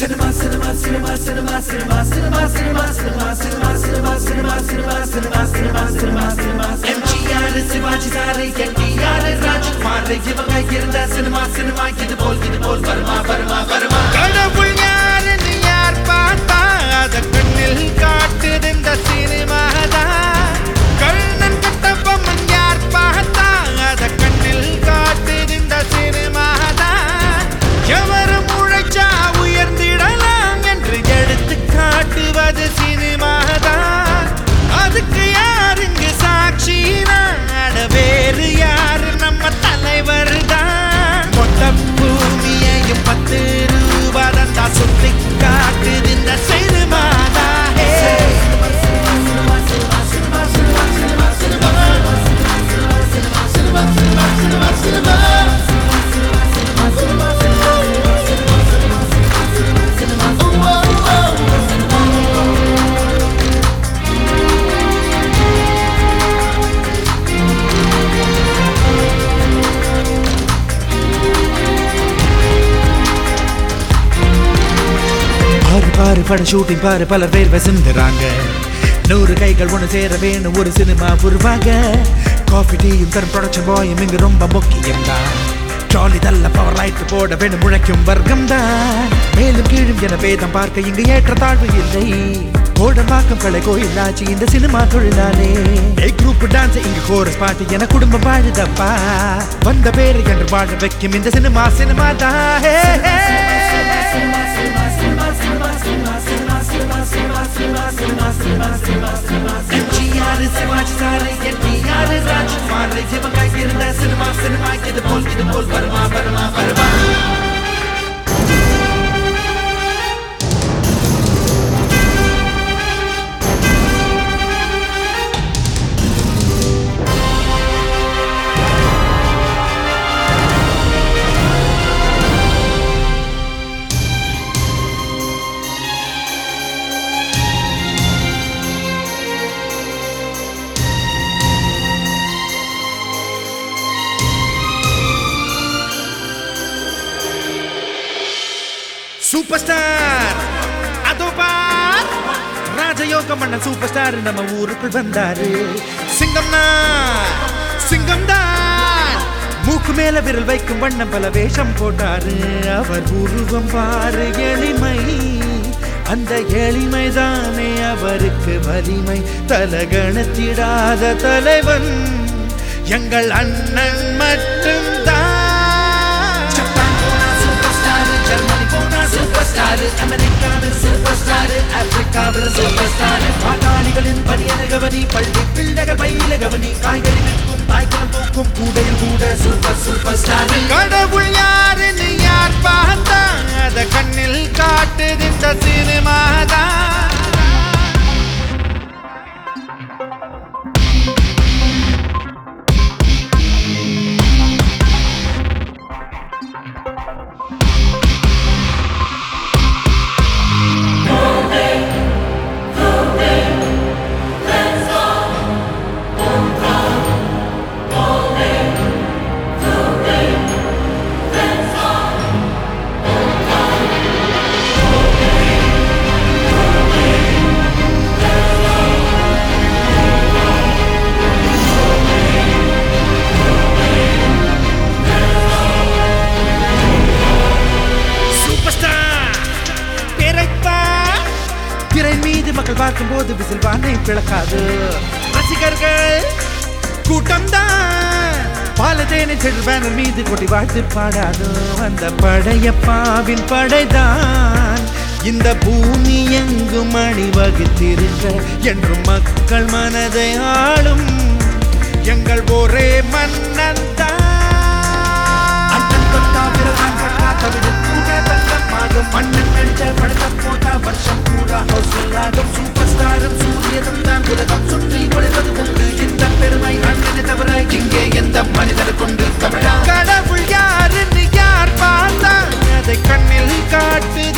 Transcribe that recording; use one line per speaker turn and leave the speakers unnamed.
Cinema cinema cinema cinema cinema cinema cinema cinema cinema cinema cinema cinema cinema cinema cinema cinema MGR Sivaji சாரு NTR Rajkumar இவங்க இருந்த cinema cinema இது போல் இது போல் வருமா வருமா வருமா
கடவுள் யாருன்னு யார் பார்த்தா அத கண்ணில் காட்டுது இந்த சினிமாதான் கண்ணன் கட்டபொம்மன் யார் பார்த்தா அத கண்ணில் காட்டுது இந்த சினிமாதான் எவரும் உழைச்சா உயர்ந்திடலாம் என்று எடுத்து காட்டுவது சினிமாதான் அதுக்கு யாருங்க சாட்சி நாட வேறு யாரு நம்ம தலைவர் தான் மொத்த பூமியையும் பத்து ரூபா தந்தா சுத்தி காட்டுது இந்த சினிமாதான்
பாரு பாரு பட ஷூட்டிங் பாரு பலர் பேர் வசிந்துறாங்க நூறு கைகள் ஒன்று சேர வேணும் ஒரு சினிமா உருவாக காஃபி டீயும் தரும் ப்ரொடக்ஷன் பாயும் இங்கு ரொம்ப முக்கியம் தான் ட்ராலி தள்ள பவர் லைட் போட வேணும் முழைக்கும் வர்க்கம் தான் மேலும் கீழும் என பேதம் பார்க்க இங்கு ஏற்ற தாழ்வு இல்லை கோடம்பாக்கம் கலை கோயிலாச்சு இந்த சினிமா தொழிலாளே குரூப் டான்ஸ் இங்கு கோரஸ் பாட்டு என குடும்பம் வாழுதப்பா வந்த பேரு என்று வாழ வைக்கும் இந்த சினிமா சினிமா தான் ஹே, ஹே.
எம்ஜிஆர் சிவாஜி சாரு என்டிஆர் ராஜ்குமார் இவங்க இருந்த சினிமா சினிமா இது போல் இது போல் வருமா வருமா வருமா
சூப்பர் ஸ்டார் அதோ பார் ராஜயோகம் பண்ண சூப்பர் ஸ்டார் நம்ம ஊருக்குள் வந்தாரு சிங்கம்னா சிங்கம் தான் மூக்கு மேல விரல் வைக்கும் வண்ணம் பல வேஷம் போட்டாரு அவர் உருவம் பாரு எளிமை அந்த எளிமை தானே அவருக்கு வலிமை தலகணத்திடாத தலைவன் எங்கள் அண்ணன் மட்டும்தான்
ஜப்பான் போனா சூப்பர் ஸ்டார் ஜெர்மனி போனா சூப்பர் ஸ்டார் அமெரிக்காவில் சூப்பர் ஸ்டார் ஆப்பிரிக்காவில் சூப்பர் ஸ்டார் பாட்டாளிகளின் பணியன கவனி பள்ளி பிள்ளைகள் பையில கவனி காய்கறி விற்கும் தாய்க்குளம் தூக்கும் கூடையில் கூட சூப்பர் சூப்பர் ஸ்டார்
கடவுள் யாருன்னு யார் பார்த்தா அத கண்ணில் காட்டுது இந்த சினிமாதான்
சூப்பர் ஸ்டார் திரைத்தான் திரை மீது மக்கள் பார்க்கும்போது விசில் வானை பிளக்காது ரசிகர்கள் கூட்டம்தான் பாலதேனை செல் பேனர் மீது கொட்டி வாழ்த்து பாடாது அந்த படையப்பாவின் படைதான் இந்த பூமி எங்கும் அணிவகுத்திருக்க என்றும் மக்கள் மனதை ஆளும் எங்கள் ஒரே மன்னன்
அண்ணன் தொட்டா பிறதான் கட்டா தமிழ் கூட வெள்ளமாகும் மண்ணன் நடிச்ச படத்தை போட்டா வருஷம் பூரா ஹவுஸ்ஃபுல் ஆகும் சூப்பர் ஸ்டாரும் சூரியனும் தான் உலகம் சுற்றி ஒளிவது உண்டு இந்த பெருமை அண்ணனை தவிர இங்கே எந்த மனிதர் கொண்டு தமிழா
கடவுள் யாருன்னு யார் பார்த்தா அதை கண்ணில் காட்டு